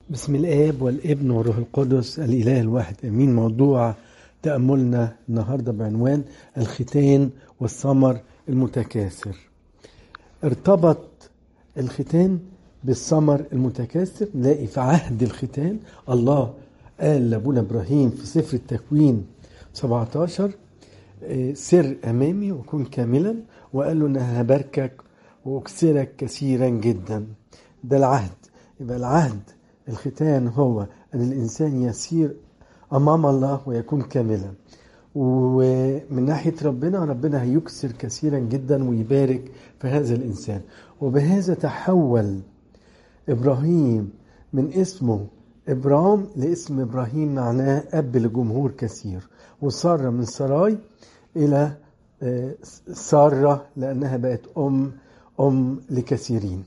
بسم الآب والابن والروح القدس الإله الواحد أمين موضوع تأملنا النهاردة بعنوان الختان والثمر المتكاثر ارتبط الختان بالثمر المتكاثر نلاقي في عهد الختان الله قال لابونا إبراهيم في سفر التكوين 17 آه، سر أمامي وكن كاملا وقال له أنا هباركك وأكسرك كثيرا جدا ده العهد يبقى العهد الختان هو أن الإنسان يسير أمام الله ويكون كاملا ومن ناحية ربنا ربنا هيكسر كثيرا جدا ويبارك في هذا الإنسان وبهذا تحول إبراهيم من اسمه إبرام لاسم إبراهيم معناه أب لجمهور كثير وسارة من سراي إلى آه، سارة لأنها بقت أم أم لكثيرين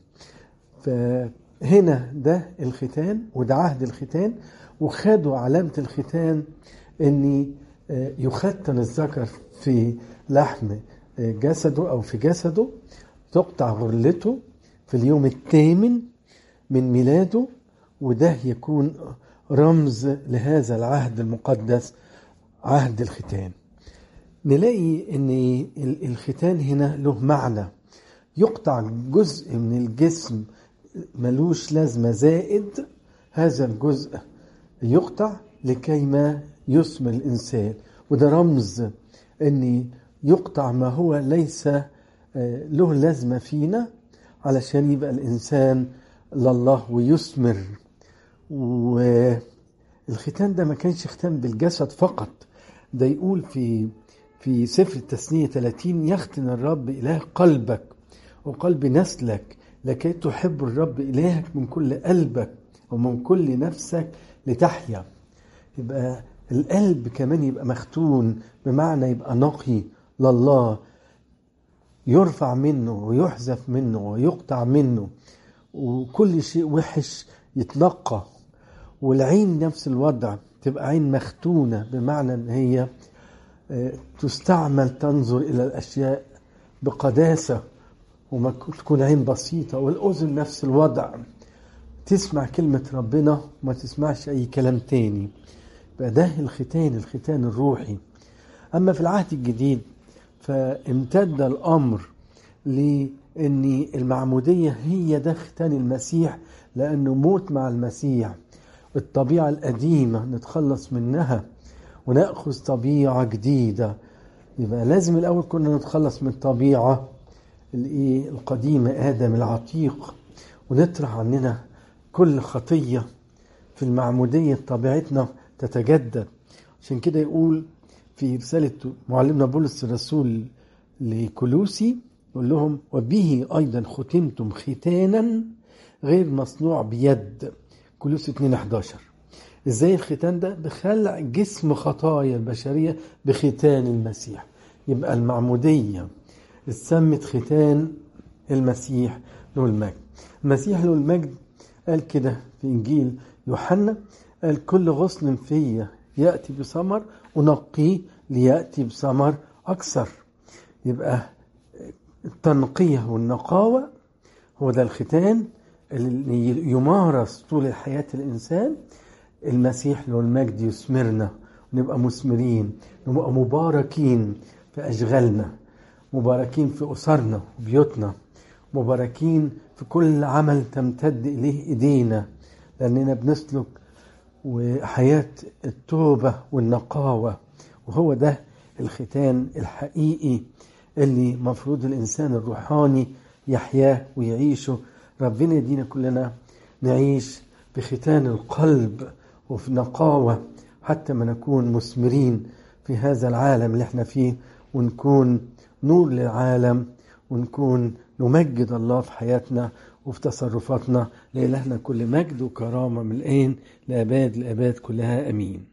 فهنا ده الختان وده عهد الختان وخدوا علامة الختان ان آه، يختن الذكر في لحم آه، جسده او في جسده تقطع غرلته في اليوم الثامن من ميلاده وده يكون رمز لهذا العهد المقدس عهد الختان نلاقي ان ال- الختان هنا له معنى يقطع جزء من الجسم ملوش لازمة زائد هذا الجزء يقطع لكي ما يثمر الإنسان وده رمز أن يقطع ما هو ليس آه، له لازمة فينا علشان يبقى الإنسان لله ويثمر والختان ده ما كانش ختان بالجسد فقط ده يقول في في سفر التثنية 30 يختن الرب إله قلبك وقلب نسلك لكي تحب الرب إلهك من كل قلبك ومن كل نفسك لتحيا يبقى القلب كمان يبقى مختون بمعنى يبقى نقي لله يرفع منه ويحذف منه ويقطع منه وكل شيء وحش يتنقى والعين نفس الوضع تبقى عين مختونة بمعنى ان هي آه، تستعمل تنظر الى الاشياء بقداسة وما تكون عين بسيطة والأذن نفس الوضع تسمع كلمة ربنا وما تسمعش أي كلام تاني بقى ده الختان الختان الروحي أما في العهد الجديد فامتد الأمر لأن المعمودية هي ده ختان المسيح لأنه موت مع المسيح الطبيعة القديمة نتخلص منها ونأخذ طبيعة جديدة يبقى لازم الأول كنا نتخلص من الطبيعة الايه القديمة آدم العتيق ونطرح عننا كل خطية في المعمودية طبيعتنا تتجدد عشان كده يقول في رسالة معلمنا بولس الرسول لكلوسي يقول لهم وبه أيضا ختمتم ختانا غير مصنوع بيد كلوسي 2 11 ازاي الختان ده بخلع جسم خطايا البشرية بختان المسيح يبقى المعمودية اتسمت ختان المسيح له المجد المسيح له المجد قال كده في انجيل يوحنا قال كل غصن فيا ياتي بثمر انقيه لياتي بثمر اكثر يبقى التنقيه والنقاوه هو ده الختان اللي يمارس طول حياه الانسان المسيح له المجد يثمرنا ونبقى مثمرين نبقى مباركين في اشغالنا مباركين في أسرنا وبيوتنا مباركين في كل عمل تمتد إليه إيدينا لأننا بنسلك وحياة التوبة والنقاوة وهو ده الختان الحقيقي اللي مفروض الإنسان الروحاني يحياه ويعيشه ربنا يدينا كلنا نعيش بختان القلب وفي نقاوة حتى ما نكون مثمرين في هذا العالم اللي احنا فيه ونكون نور للعالم ونكون نمجد الله في حياتنا وفي تصرفاتنا لإلهنا كل مجد وكرامة من الآن لأباد الأباد كلها أمين